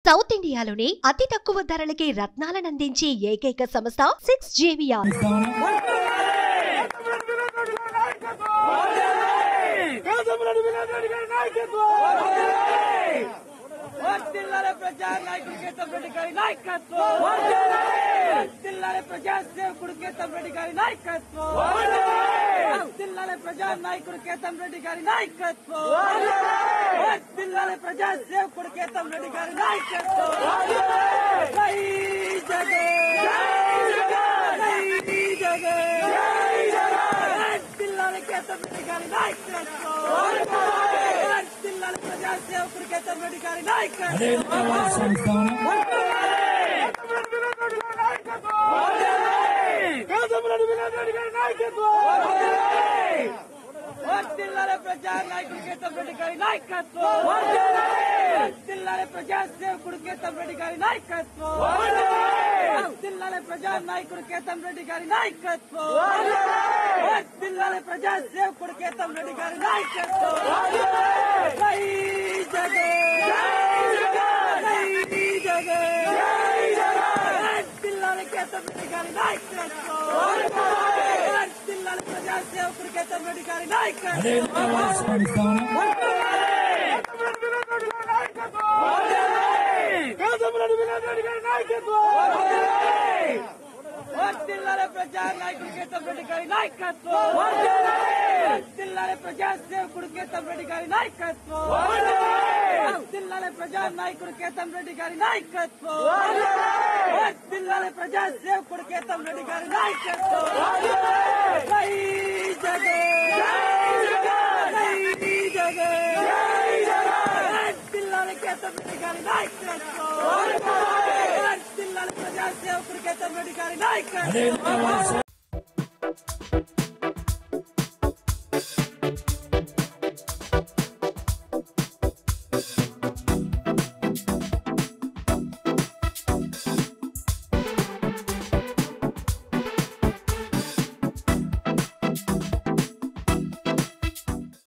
south ఇండియాలోని అతి తక్కువ ధరలకి రత్నాలనందించే ఏకైక సంస్థ సిక్స్ జేవియా జిల్లాల ప్రజా నాయకుడు కేతం రెడ్డి గారి నాయకత్వం జిల్లాల ప్రజా సేవకుడు కేతం రెడ్డి గారి నాయకత్వం జిల్లాల ప్రజా నాయకుడు కేతం రెడ్డి గారి నాయకత్వం జిల్లాల ప్రజా సేవకుడు కేతం రెడ్డి గారి నాయకత్వం జై జగన్ జై జగన్ జిల్లాల కేతం రెడ్డి గారి నాయకత్వం జిల్లాల ప్రజా సేవకుడు కేతం రెడ్డి గారి నాయకత్వం జిల్లాల ప్రజా నాయకుడు కేతం రెడ్డి గారి నాయకత్వం జిల్లాల ప్రజా సేవకుడు కేతం రెడ్డి గారి నాయకత్వం జిల్లాల ప్రజా నాయకుడు కేతం రెడ్డి గారి నాయకత్వం జిల్లాల ప్రజా సేవకుడు కేతం రెడ్డి గారి నాయకత్వం జై జగన్ జై జగన్ జిల్లాల కేతం రెడ్డి గారి నాయకత్వం జిల్లాల ప్రజా సేవకుడు కేతం రెడ్డి గారి నాయకత్వం జిల్లాల ప్రజా నాయకుడు కేతం రెడ్డి గారి నాయకత్వం జిల్లాల ప్రజా సేవకుడు కేతం రెడ్డి గారి నాయకత్వం జిల్లాల ప్రజా నాయకుడు కేతం రెడ్డి గారి నాయకత్వం జిల్లాల ప్రజా సేవకుడు కేతం రెడ్డి గారి నాయకత్వం జై జగన్ జై జగన్ జిల్లాల కేతం రెడ్డి గారి నాయకత్వం జిల్లాల ప్రజా సేవకుడు కేతం రెడ్డి గారి నాయకత్వం